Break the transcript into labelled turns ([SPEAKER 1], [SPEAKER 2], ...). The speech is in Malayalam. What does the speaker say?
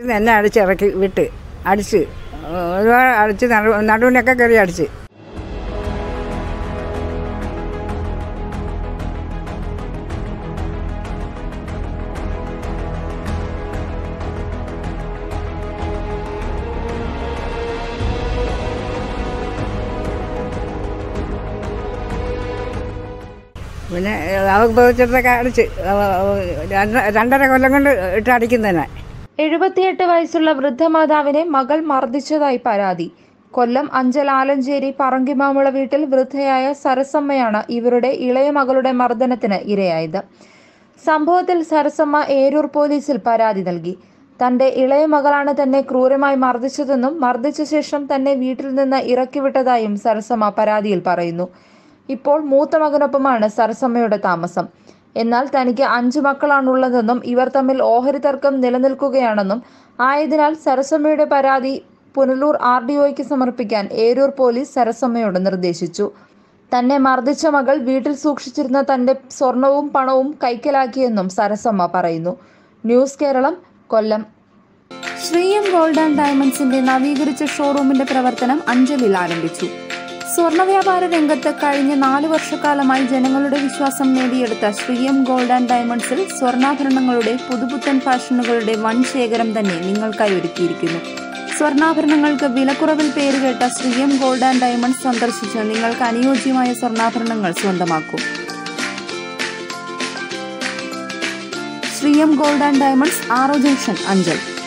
[SPEAKER 1] നിന്ന് എന്നെ അടിച്ച് ഇറക്കി വിട്ട് അടിച്ച് ഒരുപാട് അടിച്ച് നടു നടുവിനൊക്കെ കയറി അടിച്ച് പിന്നെ അവർക്ക് ബോധിച്ചിട്ടൊക്കെ അടിച്ച് അവ- അവ- രണ്ട് രണ്ടര കൊല്ലം കൊണ്ട് ഇട്ട് അടിക്കുന്നതന്നെ
[SPEAKER 2] എഴുപത്തിയെട്ട് വയസ്സുള്ള വൃദ്ധമാതാവിനെ മകൾ മർദ്ദിച്ചതായി പരാതി കൊല്ലം അഞ്ചൽ ആലഞ്ചേരി പറങ്കിമാമുള വീട്ടിൽ വൃദ്ധയായ സരസമ്മയാണ് ഇവരുടെ ഇളയ മകളുടെ മർദ്ദനത്തിന് ഇരയായത് സംഭവത്തിൽ സരസമ്മ ഏരൂർ പോലീസിൽ പരാതി നൽകി തന്റെ ഇളയ മകളാണ് തന്നെ ക്രൂരമായി മർദ്ദിച്ചതെന്നും മർദ്ദിച്ച ശേഷം തന്നെ വീട്ടിൽ നിന്ന് ഇറക്കിവിട്ടതായും സരസമ്മ പരാതിയിൽ പറയുന്നു ഇപ്പോൾ മൂത്ത മകനൊപ്പമാണ് സരസമ്മയുടെ താമസം എന്നാൽ തനിക്ക് അഞ്ചു മക്കളാണുള്ളതെന്നും ഇവർ തമ്മിൽ ഓഹരി തർക്കം നിലനിൽക്കുകയാണെന്നും ആയതിനാൽ സരസമ്മയുടെ പരാതി പുനലൂർ ആർ ഡി ഒയ്ക്ക് സമർപ്പിക്കാൻ ഏരൂർ പോലീസ് സരസമ്മയോട് നിർദ്ദേശിച്ചു തന്നെ മർദ്ദിച്ച മകൾ വീട്ടിൽ സൂക്ഷിച്ചിരുന്ന തന്റെ സ്വർണവും പണവും കൈക്കലാക്കിയെന്നും സരസമ്മ പറയുന്നു news Keralam Kollam Sreeyam gold and ഡയമണ്ട്സിന്റെ നവീകരിച്ച ഷോറൂമിന്റെ പ്രവർത്തനം അഞ്ചലിൽ ആരംഭിച്ചു സ്വർണ്ണ വ്യാപാര രംഗത്ത് കഴിഞ്ഞ നാല് വർഷക്കാലമായി ജനങ്ങളുടെ വിശ്വാസം നേടിയെടുത്ത ശ്രീയം ഗോൾഡ് ആൻഡ് ഡയമണ്ട്സിൽ സ്വർണ്ണാഭരണങ്ങളുടെ പുതുപുത്തൻ ഫാഷനുകളുടെ വൻ ശേഖരം തന്നെ നിങ്ങൾക്കായി ഒരുക്കിയിരിക്കുന്നു സ്വർണ്ണാഭരണങ്ങൾക്ക് വിലക്കുറവിൽ പേരുകേട്ട ശ്രീയം ഗോൾഡ് ആൻഡ് ഡയമണ്ട്സ് സന്ദർശിച്ച് നിങ്ങൾക്ക് അനുയോജ്യമായ സ്വർണ്ണാഭരണങ്ങൾ സ്വന്തമാക്കൂ ശ്രീയം ഗോൾഡ് ആൻഡ് ഡയമണ്ട്സ് ആറോ ജംഗ്ഷൻ അഞ്ചൽ